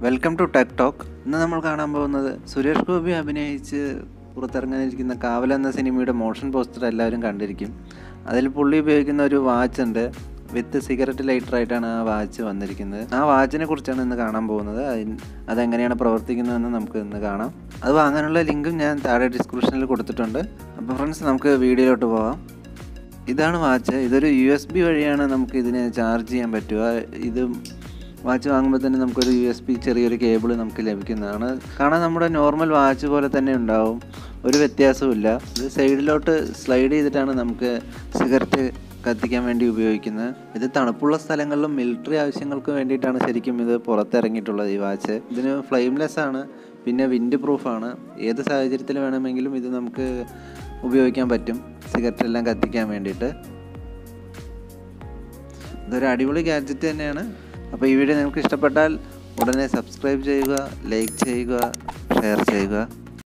welcome to tech talk ഇന്ന് നമ്മൾ കാണാൻ പോകുന്നത് സുരേഷ് ഗോപി അഭിനയിച്ച് പുറത്തിറങ്ങാനിരിക്കുന്ന കാവൽ എന്ന സിനിമയുടെ മോഷൻ പോസ്റ്റർ എല്ലാവരും കണ്ടിരിക്കും അതിൽ പുള്ളി ഉപയോഗിക്കുന്ന ഒരു വാച്ച് ഉണ്ട് വിത്ത് സിഗരറ്റ് ലൈറ്റർ ആയിട്ടാണ് ആ വാച്ച് വന്നിരിക്കുന്നത് ആ വാച്ചിനെ കുറിച്ചാണ് ഇന്ന് കാണാൻ പോകുന്നത് അതിന് അതെങ്ങനെയാണ് പ്രവർത്തിക്കുന്നതെന്ന് നമുക്ക് ഇന്ന് കാണാം അത് വാങ്ങാനുള്ള ലിങ്കും ഞാൻ താഴെ ഡിസ്ക്രിപ്ഷനിൽ കൊടുത്തിട്ടുണ്ട് അപ്പോൾ ഫ്രണ്ട്സ് നമുക്ക് വീഡിയോയിലോട്ട് പോകാം ഇതാണ് വാച്ച് ഇതൊരു യു എസ് ബി വഴിയാണ് നമുക്ക് ഇതിനെ ചാർജ് ചെയ്യാൻ പറ്റുക ഇത് വാച്ച് വാങ്ങുമ്പോൾ തന്നെ നമുക്കൊരു യു എസ് ബി ചെറിയൊരു കേബിൾ നമുക്ക് ലഭിക്കുന്നതാണ് കാണാൻ നമ്മുടെ നോർമൽ വാച്ച് പോലെ തന്നെ ഉണ്ടാവും ഒരു വ്യത്യാസവുമില്ല ഇത് സൈഡിലോട്ട് സ്ലൈഡ് ചെയ്തിട്ടാണ് നമുക്ക് സിഗരറ്റ് കത്തിക്കാൻ വേണ്ടി ഉപയോഗിക്കുന്നത് ഇത് തണുപ്പുള്ള സ്ഥലങ്ങളിലും മിലിറ്ററി ആവശ്യങ്ങൾക്ക് വേണ്ടിയിട്ടാണ് ശരിക്കും ഇത് പുറത്തിറങ്ങിയിട്ടുള്ളത് ഈ വാച്ച് ഇതിന് ഫ്ലെയിംലെസ് ആണ് പിന്നെ വിൻഡ് പ്രൂഫാണ് ഏത് സാഹചര്യത്തിൽ വേണമെങ്കിലും ഇത് നമുക്ക് ഉപയോഗിക്കാൻ പറ്റും സിഗരറ്റ് എല്ലാം കത്തിക്കാൻ വേണ്ടിയിട്ട് ഇതൊരു അടിപൊളി ഗാഡ്ജറ്റ് തന്നെയാണ് അപ്പോൾ ഈ വീഡിയോ നിങ്ങൾക്ക് ഇഷ്ടപ്പെട്ടാൽ ഉടനെ സബ്സ്ക്രൈബ് ചെയ്യുക ലൈക്ക് ചെയ്യുക ഷെയർ ചെയ്യുക